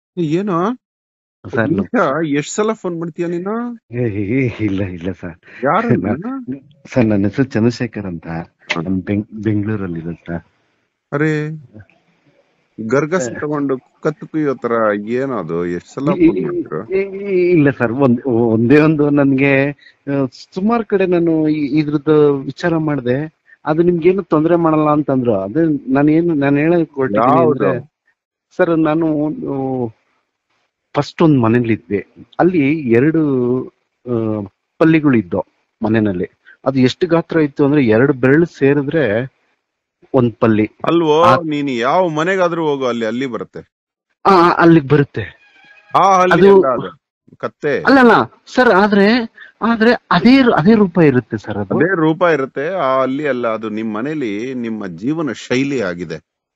ಏನೋ ಸರ್ ಎಷ್ಟ್ ಸಲ ಫೋನ್ ಮಾಡ್ತೀಯ ನೀನು ಇಲ್ಲ ಇಲ್ಲ ಸರ್ ಯಾರು ನಾ- ಸರ್ ನನ್ನ ಹೆಸರು ಚಂದ್ರಶೇಖರ್ ಅಂತ ನಾನು ಬೆಂಗ್ ಬೆಂಗಳೂರಲ್ಲಿ ಇರೋದು ಸರ್ ಅರೆ ಗರ್ಗಸ್ ತಗೊಂಡು ಕತ್ತು ಕುಯ್ಯೋ ತರ ಏನದು ಎಷ್ಟ್ ಸಲ ಈ- ಫೋನ್ ಮಾಡ್ತಿರೋ ಈ- ಈ- ಇಲ್ಲ ಸರ್ ಒಂದ್ ಒಂದೇ ಒಂದು ನನ್ಗೆ ಸುಮಾರು ಕಡೆ ನಾನು ಈ- ಇದ್ರದ್ದು ವಿಚಾರ ಮಾಡಿದೆ ಅದು ನಿಮ್ಗೇನು ತೊಂದರೆ ಮಾಡಲ್ಲ ಅಂತಂದ್ರು ಅದು ನಾನು ಏನು ನಾನು ಹೇಳಕ್ ಹೊರಟಿದ್ದೀನಿ ಯಾವ್ದು? ಅಂದ್ರೆ ಸರ್ ನಾನು ಫಸ್ಟ್ ಒಂದ್ ಮನೇಲಿ ಇದ್ದೆ ಅಲ್ಲಿ ಎರಡು ಆ, ಪಲ್ಲಿಗಳು ಇದ್ದವು ಮನೆಯಲ್ಲಿ ಅದು ಎಷ್ಟು ಗಾತ್ರ ಇತ್ತು ಅಂದ್ರೆ ಎರಡು ಬೆರಳು ಸೇರಿದ್ರೆ ಒಂದ್ ಪಲ್ಲಿ ಅಲ್ವೋ ಆ- ನೀನ್ ಯಾವ ಮನೆಗಾದ್ರೂ ಹೋಗು ಅಲ್ಲಿ ಅಲ್ಲಿ ಬರುತ್ತೆ ಆ ಆ, ಅಲ್ಲಿಗ್ ಬರುತ್ತೆ ಆ ಅಲ್ಲಿ ಅದು- ಅಲ್ಲ ಅದು ಕತ್ತೆ ಅಲ್ಲಲ್ಲ ಸರ್ ಆದ್ರೆ ಆದ್ರೆ ಅದೇ ಅದೇ ರೂಪ ಇರುತ್ತೆ ಸರ್ ಅದು ಅದೇ ರೂಪ ಇರುತ್ತೆ ಆ ಅಲ್ಲಿ ಅಲ್ಲ ಅದು ನಿಮ್ ಮನೇಲಿ ನಿಮ್ಮ ಜೀವನ ಶೈಲಿ ಆಗಿದೆ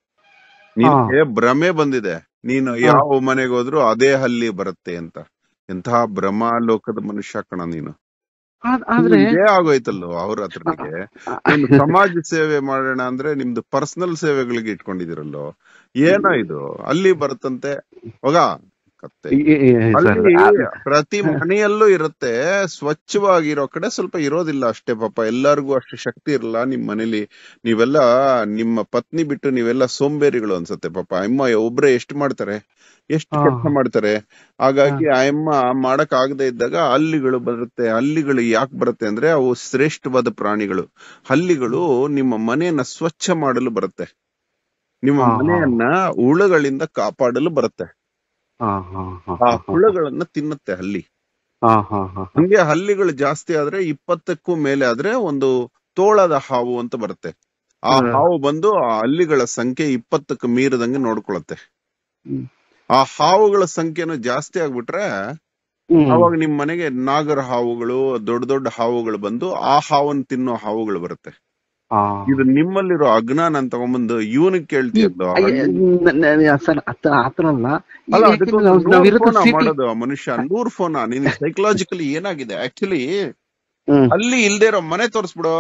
ನಿನ್ಗೆ ಭ್ರಮೆ ಬಂದಿದೆ ನೀನು ಯಾವ ಮನೆಗೆ ಹೋದ್ರು ಅದೇ ಹಲ್ಲಿ ಬರುತ್ತೆ ಅಂತ ಎಂತಹ ಭ್ರಮಾಲೋಕದ ಮನುಷ್ಯ ಕಣ ನೀನು ಆದ್- ಆದ್ರೆ ಇದೇ ಆಗೋಯ್ತಲ್ಲೋ ಅವ್ರ ಹತ್ರನಿಗೆ ನೀನು ಸಮಾಜ ಸೇವೆ ಮಾಡೋಣ ಅಂದ್ರೆ ನಿಮ್ದು ಪರ್ಸನಲ್ ಸೇವೆಗಳಿಗೆ ಇಟ್ಕೊಂಡಿದಿರಲ್ಲೋ ಏನೋ ಇದು ಅಲ್ಲಿ ಬರುತ್ತಂತೆ ಹೋಗ ಕತ್ತೆ ಈ- ಈ- ಈ- ಸರ್, ಅಲ್ಲಿ ಆ- ಪ್ರತಿ ಮನೆಯಲ್ಲೂ ಇರುತ್ತೆ ಸ್ವಚ್ಛವಾಗಿರೋ ಕಡೆ ಸ್ವಲ್ಪ ಇರೋದಿಲ್ಲ ಅಷ್ಟೇ ಪಾಪ ಎಲ್ಲರಿಗೂ ಅಷ್ಟು ಶಕ್ತಿ ಇರಲ್ಲ ನಿಮ್ ಮನೇಲಿ ನೀವೆಲ್ಲ ನಿಮ್ಮ ಪತ್ನಿ ಬಿಟ್ಟು ನೀವೆಲ್ಲ ಸೋಂಬೇರಿಗಳು ಅನ್ಸತ್ತೆ ಪಾಪ ಅಮ್ಮ ಒಬ್ರೇ ಎಷ್ಟು ಮಾಡ್ತಾರೆ ಎಷ್ಟು ಹಾ. ಕೆಲಸ ಮಾಡ್ತಾರೆ ಹಾಗಾಗಿ ಆ ಅಮ್ಮ ಮಾಡಕ್ ಆಗದೆ ಇದ್ದಾಗ ಹಲ್ಲಿಗಳು ಬರುತ್ತೆ ಹಲ್ಲಿಗಳು ಯಾಕೆ ಬರುತ್ತೆ ಅಂದ್ರೆ ಅವು ಶ್ರೇಷ್ಠವಾದ ಪ್ರಾಣಿಗಳು ಹಲ್ಲಿಗಳು ನಿಮ್ಮ ಮನೆಯನ್ನ ಸ್ವಚ್ಛ ಮಾಡಲು ಬರುತ್ತೆ ನಿಮ್ಮ ಹಾ, ಹಾ. ಮನೆಯನ್ನ ಹುಳುಗಳಿಂದ ಕಾಪಾಡಲು ಬರುತ್ತೆ ಹಾ, ಹಾ, ಹಾ, ಆ ಹಾ, ಹುಳುಗಳನ್ನ ತಿನ್ನುತ್ತೆ ಹಲ್ಲಿ ಹಾ, ಹಾ, ಹಾ, ಹಾ. ಹಂಗೆ ಹಲ್ಲಿಗಳು ಜಾಸ್ತಿ ಆದ್ರೆ ಇಪ್ಪತ್ತಕ್ಕೂ ಮೇಲೆ ಆದ್ರೆ ಒಂದು ತೋಳದ ಹಾವು ಅಂತ ಬರುತ್ತೆ ಆ ಹ್ಮ್. ಹಾವು ಬಂದು ಆ ಹಲ್ಲಿಗಳ ಸಂಖ್ಯೆ ಇಪ್ಪತ್ತಕ್ಕೆ ಮೀರದಂಗೆ ನೋಡ್ಕೊಳತ್ತೆ ಹ್ಮ್. ಆ ಹಾವುಗಳ ಸಂಖ್ಯೆನು ಜಾಸ್ತಿ ಆಗ್ಬಿಟ್ರೆ ಹ್ಮ್. ಅವಾಗ ನಿಮ್ ಮನೆಗೆ ನಾಗರ ಹಾವುಗಳು ದೊಡ್ಡ ದೊಡ್ಡ ಹಾವುಗಳು ಬಂದು ಆ ಹಾವನ್ನ ತಿನ್ನೋ ಹಾವುಗಳು ಬರುತ್ತೆ ಹಾ. ಇದು ನಿಮ್ಮಲ್ಲಿರೋ ಅಜ್ಞಾನ ಅಂತ ತಗೊಂಬಂದು ಇವನಿಗೆ ಕೇಳ್ತೀಯಲ್ಲ ಅಯ್ಯ, ನ- ನ- ಸರ್ ಆತ- ಆತರ ಅಲ್ಲ ಅಲ್ಲ ಯಾಕೆಂದ್ರೆ ಅದಕ್ಕೊಂದು ನಾವ್- ನೂರ್ ನಾವಿರೋದು ಫೋನ city- ಮಾಡೋದು ಆ ಮನುಷ್ಯ ನೂರ್ ಫೋನ ನಿನ್ ಸೈಕಲಾಜಿಕಲಿ ಏನಾಗಿದೆ ಆಕ್ಚುಲಿ ಹ್ಮ್. ಅಲ್ಲಿ ಇಲ್ದೇ ಇರೋ ಮನೆ ತೋರಿಸ್ಬಿಡು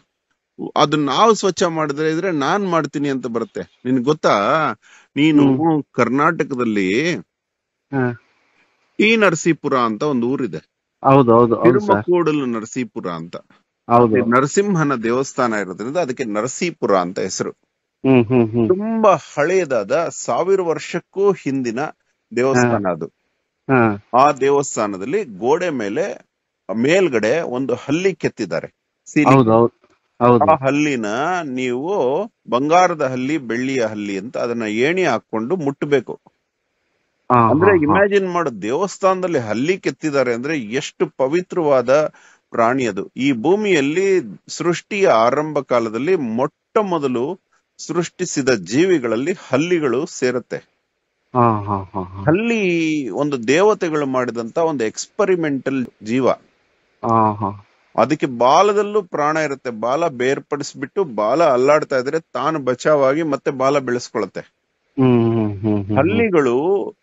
ಅದು ನಾವು ಸ್ವಚ್ಛ ಮಾಡಿದ್ರೆ ಇದ್ರೆ ನಾನ್ ಮಾಡ್ತೀನಿ ಅಂತ ಬರುತ್ತೆ ನಿನ್ ಗೊತ್ತಾ ನೀನು ಕರ್ನಾಟಕದಲ್ಲಿ ಹಾ. ಟಿ ನರಸೀಪುರ ಅಂತ ಒಂದು ಊರಿದೆ ಹೌದು ಹೌದು ಹೌದು ಸರ್ ತಿರುಮಕೂಡಲು ನರಸೀಪುರ ಅಂತ ಹೌದು ನರಸಿಂಹನ ದೇವಸ್ಥಾನ ಇರೋದ್ರಿಂದ ಅದಕ್ಕೆ ನರಸೀಪುರ ಅಂತ ಹೆಸರು ಹ್ಮ್ ಹ್ಮ್ ಹ್ಮ್ ತುಂಬಾ ಹಳೆಯದಾದ ಸಾವಿರ ವರ್ಷಕ್ಕೂ ಹಿಂದಿನ ದೇವಸ್ಥಾನ ಅದು ಹಾ. ಆ ದೇವಸ್ಥಾನದಲ್ಲಿ ಗೋಡೆ ಮೇಲೆ ಮೇಲ್ಗಡೆ ಒಂದು ಹಲ್ಲಿ ಕೆತ್ತಿದ್ದಾರೆ ಸೀಲಿಂಗ್ ಹೌದು ಹೌದು ಹೌದು ಆ ಹಲ್ಲಿನ ನೀವು ಬಂಗಾರದ ಹಲ್ಲಿ ಬೆಳ್ಳಿಯ ಹಲ್ಲಿ ಅಂತ ಅದನ್ನ ಏಣಿ ಹಾಕೊಂಡು ಮುಟ್ಟಬೇಕು ಹಾ, ಅಂದ್ರೆ ಹಾ, ಹಾ. ಇಮ್ಯಾಜಿನ್ ಮಾಡು ದೇವಸ್ಥಾನದಲ್ಲಿ ಹಲ್ಲಿ ಕೆತ್ತಿದ್ದಾರೆ ಅಂದ್ರೆ ಎಷ್ಟು ಪವಿತ್ರವಾದ ಪ್ರಾಣಿ ಅದು ಈ ಭೂಮಿಯಲ್ಲಿ ಸೃಷ್ಟಿಯ ಆರಂಭ ಕಾಲದಲ್ಲಿ ಮೊಟ್ಟ ಮೊದಲು ಸೃಷ್ಟಿಸಿದ ಜೀವಿಗಳಲ್ಲಿ ಹಲ್ಲಿಗಳು ಸೇರುತ್ತೆ ಹಾ, ಹಾ, ಹಾ, ಹಾ. ಹಲ್ಲಿ ಒಂದು ದೇವತೆಗಳು ಮಾಡಿದಂತ ಒಂದು ಎಕ್ಸ್ಪರಿಮೆಂಟಲ್ ಜೀವ ಹಾ, ಹಾ. ಅದಕ್ಕೆ ಬಾಲದಲ್ಲೂ ಪ್ರಾಣ ಇರುತ್ತೆ ಬಾಲ ಬೇರ್ಪಡಿಸ್ಬಿಟ್ಟು ಬಾಲ ಅಲ್ಲಾಡ್ತಾ ಇದ್ರೆ ತಾನು ಬಚಾವಾಗಿ ಮತ್ತೆ ಬಾಲ ಬೆಳೆಸ್ಕೊಳತ್ತೆ ಹ್ಮ್ ಹ್ಮ್ ಹ್ಮ್ ಹ್ಮ್ ಹಲ್ಲಿಗಳು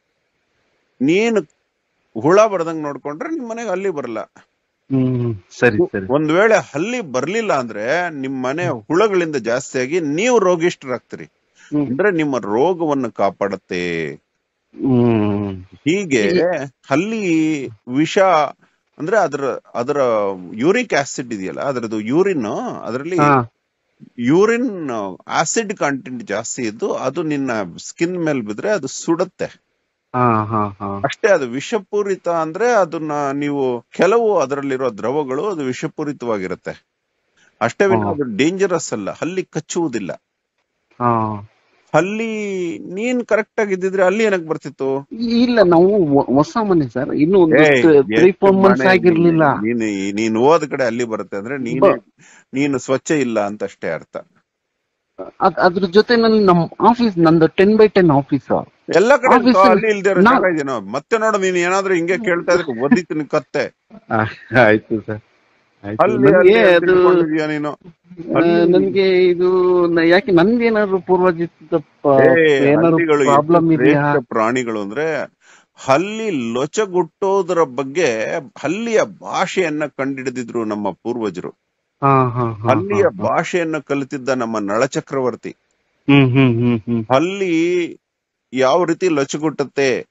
ನೀನು ಹುಳ ಬರ್ದಂಗ್ ನೋಡ್ಕೊಂಡ್ರೆ ನಿಮ್ ಮನೆಗೆ ಹಲ್ಲಿ ಬರಲ್ಲ ಹ್ಮ್ ಸರಿ ಸರಿ ಒಂದ್ ವೇಳೆ ಹಲ್ಲಿ ಬರ್ಲಿಲ್ಲ ಅಂದ್ರೆ ನಿಮ್ ಮನೆ ಹುಳಗಳಿಂದ ಜಾಸ್ತಿ ಆಗಿ ನೀವು ರೋಗಿಷ್ಠರಾಗ್ತೀರಿ ಹ್ಮ್. ಅಂದ್ರೆ ನಿಮ್ಮ ರೋಗವನ್ನು ಕಾಪಾಡತ್ತೆ ಹ್ಮ್ ಹೀಗೆ ಹಲ್ಲಿ ವಿಷ ಅಂದ್ರೆ ಅದರ ಅದರ ಯೂರಿಕ್ ಆಸಿಡ್ ಇದೆಯಲ್ಲ ಅದರದ್ದು ಯೂರಿನ್ ಅದರಲ್ಲಿ ಹಾ ಯೂರಿನ್ ಆಸಿಡ್ ಕಂಟೆಂಟ್ ಜಾಸ್ತಿ ಇದ್ದು ಅದು ನಿನ್ನ ಸ್ಕಿನ್ ಮೇಲೆ ಬಿದ್ರೆ ಅದು ಸುಡುತ್ತೆ ಹಾ ಹಾ ಹಾ ಅಷ್ಟೇ ಅದು ವಿಷಪೂರಿತ ಅಂದ್ರೆ ಅದನ್ನ ನೀವು ಕೆಲವು ಅದರಲ್ಲಿರೋ ದ್ರವಗಳು ಅದು ವಿಷಪೂರಿತವಾಗಿರುತ್ತೆ ಅಷ್ಟೇ ವಿನ ಹಾ. ಅದು ಡೇಂಜರಸ್ ಅಲ್ಲ ಹಲ್ಲಿ ಕಚ್ಚುವುದಿಲ್ಲ ಹಾ ಹಲ್ಲಿ ನೀನ್ ಕರೆಕ್ಟ್ ಆಗಿ ಇದ್ದಿದ್ರೆ ಅಲ್ಲಿ ಏನಕ್ ಬರ್ತಿತ್ತು ಇಲ್ಲ ನಾವು ಹೊ- ಹೊಸ ಮನೆ ಸರ್ ಇನ್ನು ಒಂದು ಏಯ್, ತ್ರೀ ಎಷ್ಟು ಫೋರ್ ಮಂತ್ಸ್ ಮನೆ ಆಗಿರ್ಲಿಲ್ಲ ನೀನು ನೀನ್ ಹೋದ ಕಡೆ ಅಲ್ಲಿ ಬರುತ್ತೆ ಅಂದ್ರೆ ನೀನು ನೀನು ಸ್ವಚ್ಛ ಇಲ್ಲ ಅಂತ ಅಷ್ಟೇ ಅರ್ಥ ಅದ್- ಅದ್ರ ಜೊತೆ ನನ್ ನಮ್ ಆಫೀಸ್ ನಂದು ಟೆನ್ ಬೈ ಟೆನ್ ಆಫೀಸ್ ಎಲ್ಲ ಕಡೆ Office ಇರ್ತೋ, ಅಲ್ಲಿ ಅಲ್ಲಿ ಇಲ್ದೇ ಇರೋ ನಾ- ಜಾಗ ಇದೆಯೇನೋ ಮತ್ತೆ ನೋಡು ನೀನ್ ಏನಾದ್ರೂ ಹಿಂಗೆ ಕೇಳ್ತಾ ಇದ್ರೆ ಒದಿತೀನಿ ಕತ್ತೆ ಆಯ್ತು ಸರ್ ಆಯ್ತು ಅಲ್ಲಿ ನನ್ಗೆ ಅಲ್ಲಿ ಅದು ತಿಳ್ಕೊಂಡಿದ್ಯಾ ನೀನು ಆ, ನನ್ಗೆ ಇದು ನ- ಯಾಕೆ ನನ್ಗೇನಾದ್ರು ಪೂರ್ವಜಿತ ಪ- ಏ, ಏನಾದ್ರು ಹಲ್ಲಿಗಳು ಪ್ರಾಬ್ಲಮ್ ಎಷ್ಟು ಇದೆಯಾ ಶ್ರೇಷ್ಠ ಪ್ರಾಣಿಗಳು ಅಂದ್ರೆ ಹಲ್ಲಿ ಲೊಚಗುಟ್ಟೋದ್ರ ಬಗ್ಗೆ ಹಲ್ಲಿಯ ಭಾಷೆಯನ್ನ ಕಂಡಿಡಿದಿದ್ರು ನಮ್ಮ ಪೂರ್ವಜರು ಹಾ ಹಾ ಹಾ ಹಲ್ಲಿಯ ಹಾ, ಹಾ. ಭಾಷೆಯನ್ನ ಕಲಿತಿದ್ದ ನಮ್ಮ ನಳಚಕ್ರವರ್ತಿ ಹ್ಮ್ ಹ್ಮ್ ಹ್ಮ್ ಹ್ಮ್ ಹಲ್ಲಿ ಯಾವ ರೀತಿ ಲೊಚಗುಟ್ಟತ್ತೆ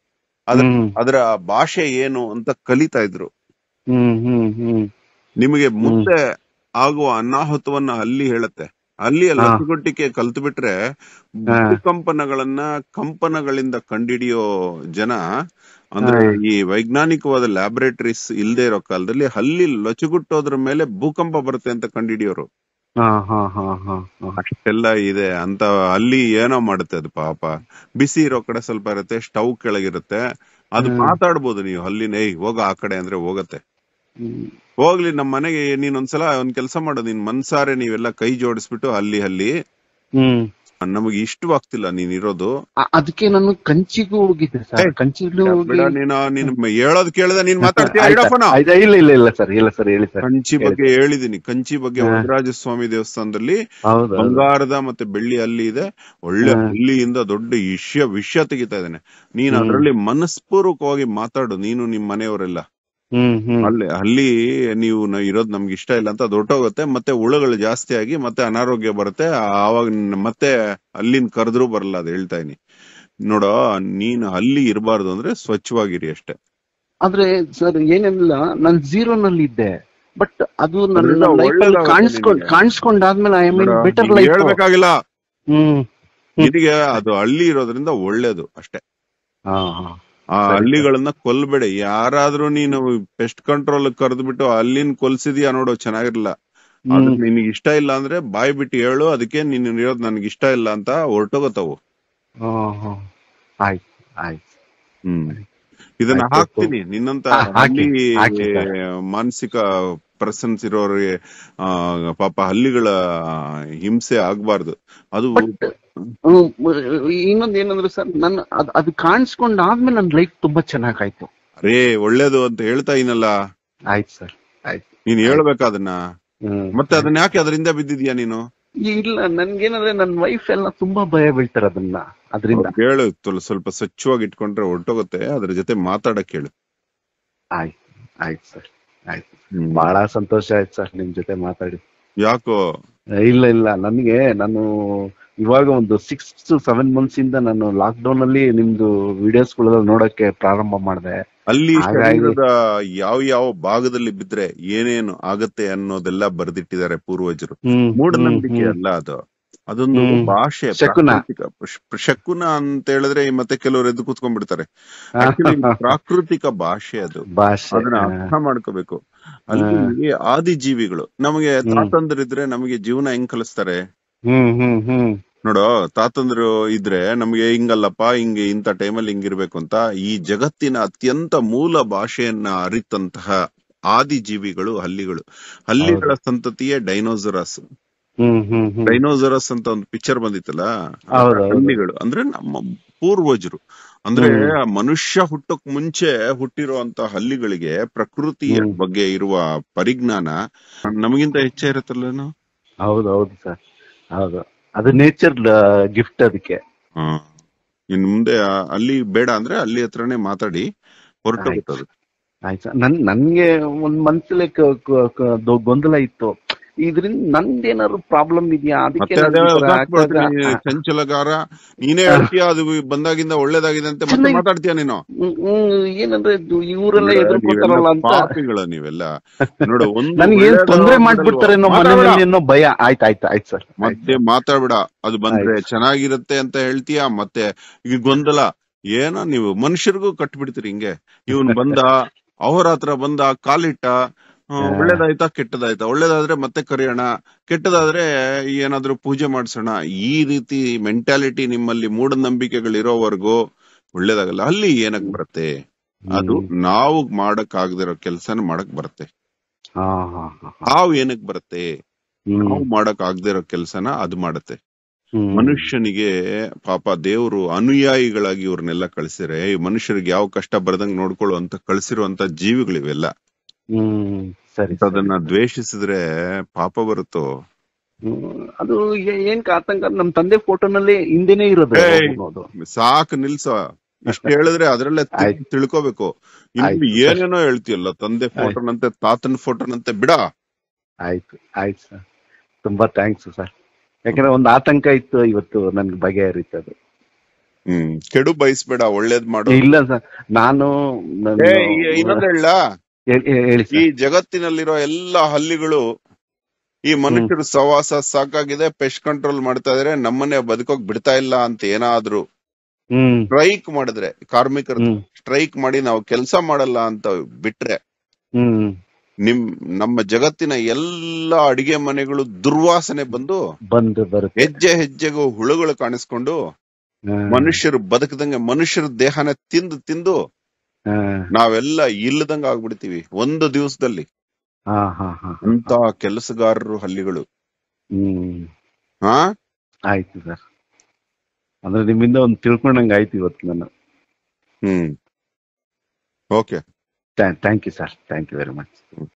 ಅದ್ರ ಹ್ಮ್ ಅದರ ಭಾಷೆ ಏನು ಅಂತ ಕಲಿತಾ ಇದ್ರು ಹ್ಮ್ ಹ್ಮ್ ಹ್ಮ್ ನಿಮಗೆ ಮುಂದೆ ಆಗುವ ಅನಾಹುತವನ್ನ ಅಲ್ಲಿ ಹೇಳುತ್ತೆ ಅಲ್ಲಿ ಹಾ. ಲಸಿಗೊಟ್ಟಿಗೆ ಕಲ್ತು ಬಿಟ್ರೆ ಹಾ. ಭೂಕಂಪನಗಳನ್ನ ಕಂಪನಗಳಿಂದ ಕಂಡಿಡಿಯೋ ಜನ ಅಂದ್ರೆ ಹಾ. ಈ ವೈಜ್ಞಾನಿಕವಾದ ಲ್ಯಾಬೊರೇಟರೀಸ್ ಇಲ್ದೇ ಇರೋ ಕಾಲದಲ್ಲಿ ಹಲ್ಲಿ ಲೊಚಗುಟ್ಟೋದ್ರ ಮೇಲೆ ಭೂಕಂಪ ಬರುತ್ತೆ ಅಂತ ಕಂಡಿಡಿಯೋರು ಹಾ ಹಾ ಹಾ ಹಾ ಹಾ ಅಷ್ಟೆಲ್ಲ ಇದೆ ಅಂತ ಅಲ್ಲಿ ಏನೋ ಮಾಡುತ್ತೆ ಅದು ಪಾಪ ಬಿಸಿ ಇರೋ ಕಡೆ ಸ್ವಲ್ಪ ಇರುತ್ತೆ ಸ್ಟವ್ ಕೆಳಗಿರುತ್ತೆ ಅದು ಹ್ಮ್. ಮಾತಾಡ್ಬೋದು ನೀವು ಹಲ್ಲಿನ ಏಯ್ ಹೋಗ ಆ ಕಡೆ ಅಂದ್ರೆ ಹೋಗತ್ತೆ ಹ್ಮ್. ಹೋಗ್ಲಿ ನಮ್ ಮನೆಗೆ ನೀನ್ ಒಂದ್ಸಲ ಒಂದ್ ಕೆಲಸ ಮಾಡು ನೀನ್ ಮನ್ಸಾರೆ ನೀವೆಲ್ಲ ಕೈ ಜೋಡಿಸ್ಬಿಟ್ಟು ಅಲ್ಲಿ ಅಲ್ಲಿ ಹ್ಮ್ ನಮಗೆ ಇಷ್ಟವಾಗ್ತಿಲ್ಲ ನೀನ್ ಇರೋದು ಅ- ಅದಕ್ಕೆ ನಾನು ಕಂಚಿಗೂ ಹೋಗಿದ್ದೆ ಸರ್ ಏ, ಕಂಚಿಗೂ ಹೋಗಿ ಬಿಡ ನೀನು ನೀನ್ ಹೇಳೋದ್ ಕೇಳ್ದೆ ನೀನ್ ಮಾತಾಡ್ತೀಯ ಆಯ್ತಾ? ಇಡಪ್ಪನ ಆಯ್ತಾ? ಇಲ್ಲ ಇಲ್ಲ ಇಲ್ಲ ಸರ್ ಇಲ್ಲ ಸರ್ ಹೇಳಿ ಸರ್ ಕಂಚಿ ಬಗ್ಗೆ ಹೇಳಿದೀನಿ ಕಂಚಿ ಬಗ್ಗೆ ಹಾ. ವರದರಾಜ ಸ್ವಾಮಿ ದೇವಸ್ಥಾನದಲ್ಲಿ ಹೌದು ಹೌದು. ಬಂಗಾರದ ಮತ್ತೆ ಬೆಳ್ಳಿ ಅಲ್ಲಿ ಇದೆ ಒಳ್ಳೆ ಹಾ. ಹಳ್ಳಿಯಿಂದ ದೊಡ್ಡ ವಿಷಯ ವಿಷಯ ತೆಗಿತಾ ಇದ್ದಾನೆ ನೀನ್ ಹ್ಮ್. ಅದ್ರಲ್ಲಿ ಮನಸ್ಪೂರ್ವಕವಾಗಿ ಮಾತಾಡು ನೀನು ನಿಮ್ ಮನೆಯವರೆಲ್ಲ ಹ್ಮ್ ಹ್ಮ್ ಅಲ್ಲಿ ಅಲ್ಲಿ ನೀವು ನ- ಇರೋದ್ ನಮ್ಗೆ ಇಷ್ಟ ಇಲ್ಲ ಅಂತ ಅದು ಹೊರ್ಟೋಗುತ್ತೆ ಮತ್ತೆ ಹುಳುಗಳು ಜಾಸ್ತಿ ಆಗಿ ಮತ್ತೆ ಅನಾರೋಗ್ಯ ಬರುತ್ತೆ ಆವಾಗ ನಿನ್ನ ಮತ್ತೆ ಅಲ್ಲಿನ್ ಕರೆದ್ರೂ ಬರಲ್ಲ ಅದು ಹೇಳ್ತಾ ಇದೀನಿ ನೋಡೋ ನೀನ್ ಅಲ್ಲಿ ಇರಬಾರ್ದು ಅಂದ್ರೆ ಸ್ವಚ್ಛವಾಗಿರಿ ಅಷ್ಟೇ ಆದ್ರೆ ಸರ್ ಏನಿಲ್ಲ ನಾನ್ ಝೀರೋ ನಲ್ಲಿ ಇದ್ದೆ ಬಟ್ ಅದು ನನ್ನ ಅದ್ರಿಂದ ಲೈಫ್ ಅಲ್ಲಿ ಒಳ್ಳೇದಾಗುತ್ತೆ ಕಾಣಿಸ್ಕೊಂಡ್ ನಿನ್ಗೆ. ಕಾಣಿಸ್ಕೊಂಡಾದ್ಮೇಲೆ ಐ ಮೀನ್ ನೋಡು, ಬೆಟರ್ ನೀನ್ ಲೈಫ್ ಹೇಳ್ಬೇಕಾಗಿಲ್ಲ ಹ್ಮ್ ನಿನಗೆ ಅದು ಹಳ್ಳಿ ಇರೋದ್ರಿಂದ ಒಳ್ಳೇದು ಅಷ್ಟೇ ಹಾ ಹಾ ಆ ಸರಿ. ಹಳ್ಳಿಗಳನ್ನ ಕೊಲ್ಬೇಡ ಯಾರಾದ್ರೂ ನೀನು ಪೆಸ್ಟ್ ಕಂಟ್ರೋಲ್ ಕರೆದ್ಬಿಟ್ಟು ಅಲ್ಲಿನ್ ಕೊಲ್ಸಿದ್ಯಾ ನೋಡು ಚೆನ್ನಾಗಿರ್ಲಿಲ್ಲ ಅದು ಹ್ಮ್ ನಿನಗೆ ಇಷ್ಟ ಇಲ್ಲ ಅಂದ್ರೆ ಬಾಯ್ ಬಿಟ್ಟು ಹೇಳು ಅದಕ್ಕೆ ನೀನು ಇರೋದ್ ನನ್ಗೆ ಇಷ್ಟ ಇಲ್ಲ ಅಂತ ಹೊರ್ಟೋಗತ್ತವು ಹಾ ಹಾ ಆಯ್ತು ಆಯ್ತು ಹ್ಮ್ ಇದನ್ನ ಆಯ್ತು. ಹಾಕ್ತೀನಿ ನಿನ್ನಂತ ಹಾ, ಹಾಕಿ, ಹಳ್ಳಿ ಹಾಕಿ ಸರ್. ಮಾನಸಿಕ ಪರ್ಸನ್ಸ್ ಇರೋರಿಗೆ ಆ ಪಾಪ ಹಳ್ಳಿಗಳ ಹಿಂಸೆ ಆಗ್ಬಾರ್ದು ಅದು ಬಟ್ ಇನ್ನೊಂದ್ ಏನಂದ್ರೆ ಸರ್ ನನ್ನ ಅದ್ ಅದು ಕಾಣಿಸ್ಕೊಂಡ್ ಆದ್ಮೇಲೆ ನನ್ ಲೈಫ್ ತುಂಬಾ ಚೆನ್ನಾಗಾಯ್ತು ಅರೇ ಒಳ್ಳೇದು ಅಂತ ಹೇಳ್ತಾ ಇನಲ್ಲ ಆಯ್ತು ಸರ್ ಆಯ್ತು ನೀನ್ ಹೇಳ್ಬೇಕಾದನ್ನ ಹ್ಮ್ ಮತ್ತೆ ಅದನ್ನ ಯಾಕೆ ಅದರಿಂದ ಬಿದ್ದಿದ್ಯಾ ನೀನು ಇಲ್ಲ ನನ್ಗೇನಂದ್ರೆ ನನ್ ವೈಫ್ ಎಲ್ಲ ತುಂಬಾ ಭಯ ಬೀಳ್ತಾರೆ ಅದನ್ನ ಅದರಿಂದ ಅವ್ರ್ಗ್ ಹೇಳು ತುಲ್- ಸ್ವಲ್ಪ ಸ್ವಚ್ಛವಾಗಿ ಇಟ್ಕೊಂಡ್ರೆ ಹೊರ್ಟೋಗುತ್ತೆ ಅದ್ರ ಜೊತೆ ಮಾತಾಡಕ್ ಹೇಳು ಆಯ್ತು ಆಯ್ತು ಸರ್ ಆಯ್ತು ಬಹಳ ಸಂತೋಷ ಆಯ್ತು ಸರ್ ನಿಮ್ ಜೊತೆ ಮಾತಾಡಿ ಯಾಕೋ ಇಲ್ಲ ಇಲ್ಲ ನನಗೆ ನಾನು ಇವಾಗ ಒಂದು ಸಿಕ್ಸ್ ಟು ಸೆವೆನ್ ಮಂತ್ಸ್ ಇಂದ ನಾನು ಲಾಕ್ ಡೌನ್ ಅಲ್ಲಿ ನಿಮ್ದು ವಿಡಿಯೋಸ್ ನೋಡಕ್ಕೆ ಪ್ರಾರಂಭ ಮಾಡಿದೆ ಅಲ್ಲಿ ಹಾಗಾಗಿ- ಶರೀರದ ಯಾವ ಯಾವ ಭಾಗದಲ್ಲಿ ಬಿದ್ರೆ ಏನೇನು ಆಗತ್ತೆ ಅನ್ನೋದೆಲ್ಲ ಬರ್ದಿಟ್ಟಿದ್ದಾರೆ ಪೂರ್ವಜರು ಮೂಢನಂಬಿಕೆ ಅಲ್ಲ ಅದು ಅದೊಂದು ಹ್ಮ್. ಭಾಷೆ ಶಕುನ. ಪ್ರಾಕೃತಿಕ ಶ್- ಶಕುನ ಅಂತ ಹೇಳಿದ್ರೆ ಮತ್ತೆ ಕೆಲವರು ಎದ್ದು ಕೂತ್ಕೊಂಡ್ಬಿಡ್ತಾರೆ Actually, ಪ್ರಾಕೃತಿಕ ಭಾಷೆ ಅದು ಭಾಷೆ ಅದನ್ನ ಅರ್ಥ ಮಾಡ್ಕೋಬೇಕು ಅಲ್ಲಿ ಆದಿ ಜೀವಿಗಳು ನಮಗೆ ಹ್ಮ್. ತಾತಂದ್ರಿದ್ರೆ ನಮಗೆ ಜೀವನ ಹೆಂಗ್ ಕಲಿಸ್ತಾರೆ ಹ್ಮ್ ಹ್ಮ್ ಹ್ಮ್ ನೋಡೋ ತಾತಂದ್ರು ಇದ್ರೆ ನಮ್ಗೆ ಹಿಂಗಲ್ಲಪ್ಪ ಹಿಂಗೆ ಇಂಥ ಟೈಮಲ್ಲಿ ಹಿಂಗಿರ್ಬೇಕು ಅಂತ ಈ ಜಗತ್ತಿನ ಅತ್ಯಂತ ಮೂಲ ಭಾಷೆಯನ್ನ ಅರಿತಂತಹ ಆದಿ ಜೀವಿಗಳು ಹಲ್ಲಿಗಳು ಹಲ್ಲಿಗಳ ಸಂತತಿಯೇ ಡೈನೋಸರಸ್ ಹ್ಮ್ ಹ್ಮ್ ಹ್ಮ್ ಡೈನೋಸರಸ್ ಅಂತ ಒಂದು ಪಿಕ್ಚರ್ ಬಂದಿತ್ತಲ್ಲ ಹೌದು, ಹೌದು. ಹಲ್ಲಿಗಳು ಅಂದ್ರೆ ನಮ್ಮ ಪೂರ್ವಜರು ಅಂದ್ರೆ ಮನುಷ್ಯ ಹುಟ್ಟಕ್ ಮುಂಚೆ ಹುಟ್ಟಿರುವಂತ ಹಲ್ಲಿಗಳಿಗೆ ಪ್ರಕೃತಿಯ ಹ್ಮ್. ಬಗ್ಗೆ ಇರುವ ಪರಿಜ್ಞಾನ ನಮಗಿಂತ ಹೆಚ್ಚೇ ಇರುತ್ತಲ್ಲ ಹೌದು ಹೌದು ಸರ್ ಹೌದು ಅದು ನೇಚರ್ ಗಿಫ್ಟ್ ಅದಕ್ಕೆ ಇನ್ ಮುಂದೆ ಆ- ಅಲ್ಲಿ ಬೇಡ ಅಂದ್ರೆ ಅಲ್ಲಿ ಹತ್ರನೇ ಮಾತಾಡಿ ಹೊರಟೋಗುತ್ತದೆ ಆಯ್ತು ಸರ್ ನನ್ ನನ್ಗೆ ಒಂದ್ ಮನ್ಸಲ್ಲಿ ಕ- ಕ- ಕ- ದೊ- ಗೊಂದಲ ಇತ್ತು ಇದ್ರಿಂದ ನಂದೇನಾದ್ರು ಪ್ರಾಬ್ಲಮ್ ಇದೆಯಾ ಅದಕ್ಕೆ ಮತ್ತೆ ನನ್ಗೆ ಅದೇ ಈ ತರ ಉದಾಹರಣೆ ಆಗ್ತದ? ನೀನು ಚಂಚಲಗಾರ ನೀನೇ ಹೇಳ್ತೀಯ ಅದು ಬಂದಾಗಿಂದ ಒಳ್ಳೇದಾಗಿದೆ ಅಂತ ಮತ್ತೆ ಚೆನ್ನಾಗಿ- ಮಾತಾಡ್ತೀಯ ನೀನು ಹ್ಮ್, ಹ್ಮ್, ಏನಂದ್ರೆ ಇದು ಇವರೆಲ್ಲ ಎದುರ್ಕೊತಾರಲ್ಲ ನೀವೆಲ್ಲ ಅಂತ ಪಾಪಿಗಳು ನೀವೆಲ್ಲ ನೋಡು ಒಂದು ನನ್ಗೆ ಏನ್ ಒಳ್ಳೇದು ತೊಂದ್ರೆ ಬಿಡಲ್ವಾ? ಮಾಡ್ಬಿಡ್ತಾರೆ ನಮ್ಮ ಮಾತಾಡ್ಬೇಡ. ಮನೆಯಲ್ಲಿ ಅನ್ನೋ ಭಯ ಆಯ್ತು ಆಯ್ತು ಆಯ್ತು ಸರ್ ಮತ್ತೆ ಮಾತಾಡ್ಬೇಡ ಅದು ಬಂದ್ರೆ ಚೆನ್ನಾಗಿರುತ್ತೆ ಅಂತ ಹೇಳ್ತೀಯ ಮತ್ತೆ ಈಗ ಗೊಂದಲ ಏನೋ ನೀವು ಮನುಷ್ಯರಿಗೂ ಕಟ್ಬಿಡ್ತೀರಿ ಹಿಂಗೆ ಇವನ್ ಬಂದ ಅವರ ಹತ್ರ ಬಂದ ಕಾಲಿಟ್ಟ ಆ, ಹಾ. ಒಳ್ಳೇದಾಯ್ತಾ ಕೆಟ್ಟದಾಯ್ತಾ ಒಳ್ಳೇದಾದ್ರೆ ಮತ್ತೆ ಕರೆಯೋಣ ಕೆಟ್ಟದಾದ್ರೆ ಏನಾದ್ರೂ ಪೂಜೆ ಮಾಡ್ಸೋಣ ಈ ರೀತಿ ಮೆಂಟಾಲಿಟಿ ನಿಮ್ಮಲ್ಲಿ ಮೂಢನಂಬಿಕೆಗಳಿರೋವರೆಗೂ ಒಳ್ಳೇದಾಗಲ್ಲ ಅಲ್ಲಿ ಏನಕ್ ಬರುತ್ತೆ ಅದು ನಾವು ಮಾಡಕ್ ಆಗದಿರೋ ಕೆಲ್ಸನ ಮಾಡಕ್ ಬರುತ್ತೆ ಹಾ ಹಾ ಹಾ ಹಾ. ಹಾವು ಏನಕ್ ಬರುತ್ತೆ ಹ್ಮ್, ನಾವು ಮಾಡಕ್ ಆಗದಿರೋ ಕೆಲ್ಸನ ಅದು ಮಾಡುತ್ತೆ ಹ್ಮ್. ಮನುಷ್ಯನಿಗೆ ಪಾಪ ದೇವರು ಅನುಯಾಯಿಗಳಾಗಿ ಇವ್ರನ್ನೆಲ್ಲ ಕಳ್ಸಿರೆ ಈ ಮನುಷ್ಯರಿಗೆ ಯಾವ ಕಷ್ಟ ಬರ್ದಂಗ್ ನೋಡ್ಕೊಳ್ಳುವಂತ ಕಳ್ಸಿರುವಂತ ಜೀವಿಗಳಿವೆಲ್ಲ ಹ್ಮ್ ಸರಿ ಸರಿ. ಅದನ್ನ ದ್ವೇಷಿಸಿದ್ರೆ ಪಾಪ ಬರುತ್ತೋ ಹ್ಮ್, ಅದು ಏ- ಏನ್ ಆತಂಕ ನಮ್ ತಂದೆ ಫೋಟೋನಲ್ಲಿ ಹಿಂದೆನೆ ಇರೋದು ಏಯ್. ಅನ್ನೋದು. ಸಾಕು ನಿಲ್ಸ ಇಷ್ಟ ಹೇಳಿದ್ರೆ ಅದ್ರಲ್ಲೇ ತಿ- ಆಯ್ತು. ತಿಳ್ಕೊಬೇಕು ಇನ್ನು ಆಯ್ತು, ಸರ್. ಏನೇನೋ ಹೇಳ್ತೀಯಲ್ಲ ತಂದೆ ಫೋಟೋನಂತೆ ತಾತನ ಫೋಟೋನಂತೆ ಬಿಡ ಆಯ್ತು ಆಯ್ತು ಸರ್ ತುಂಬಾ ಥ್ಯಾಂಕ್ಸ್ ಸರ್ ಯಾಕಂದ್ರೆ ಒಂದು ಆತಂಕ ಇತ್ತು ಇವತ್ತು ನನ್ಗೆ ಬಗೆಹರಿತು ಅದು ಹ್ಮ್ ಕೆಡು ಬಯಸ್ಬೇಡ ಒಳ್ಳೇದ್ ಮಾಡು ಇಲ್ಲ ಸರ್ ನಾನು ನಾನು- ಏ, ಈ- ಇನ್ನೊಂದ್ ಹೇಳ ಹೇ- ಹೇ- ಹೇಳಿ ಈ ಸರ್ ಜಗತ್ತಿನಲ್ಲಿರೋ ಎಲ್ಲಾ ಹಲ್ಲಿಗಳು ಈ ಮನುಷ್ಯರು ಸವಾಸ ಸಾಕಾಗಿದೆ ಪೆಸ್ಟ್ ಕಂಟ್ರೋಲ್ ಮಾಡ್ತಾ ಇದಾರೆ ನಮ್ಮನ್ನೇ ಬದುಕೋಕ್ ಬಿಡ್ತಾ ಇಲ್ಲ ಅಂತ ಏನಾದ್ರೂ ಹ್ಮ್ ಸ್ಟ್ರೈಕ್ ಮಾಡಿದ್ರೆ ಕಾರ್ಮಿಕರು ಹ್ಮ್ ಸ್ಟ್ರೈಕ್ ಮಾಡಿ ನಾವು ಕೆಲಸ ಮಾಡಲ್ಲ ಅಂತ ಬಿಟ್ರೆ ಹ್ಮ್ ನಿಮ್ ನಮ್ಮ ಜಗತ್ತಿನ ಎಲ್ಲಾ ಅಡಿಗೆ ಮನೆಗಳು ದುರ್ವಾಸನೆ ಬಂದು ಬಂದು ಬರುತ್ತೆ ಹೆಜ್ಜೆ ಹೆಜ್ಜೆಗೂ ಹುಳುಗಳು ಕಾಣಿಸ್ಕೊಂಡು ಹಾ, ಮನುಷ್ಯರು ಬದುಕದಂಗೆ ಮನುಷ್ಯರ ದೇಹನ ತಿಂದು ತಿಂದು ಹಾ, ನಾವೆಲ್ಲ ಇಲ್ಲದಂಗ ಆಗ್ಬಿಡ್ತೀವಿ ಒಂದು ದಿವಸದಲ್ಲಿ ಹಾ, ಹಾ, ಹಾ. ಅಂತ ಕೆಲಸಗಾರರು ಹಲ್ಲಿಗಳು ಹ್ಮ್ ಹಾ ಆಯ್ತು ಸರ್ ಅಂದ್ರೆ ನಿಮ್ಮಿಂದ ಒಂದು ತಿಳ್ಕೊಂಡಂಗೆ ಆಯ್ತು ಇವತ್ತು ನಾನು hmm okay thank you sir thank you very much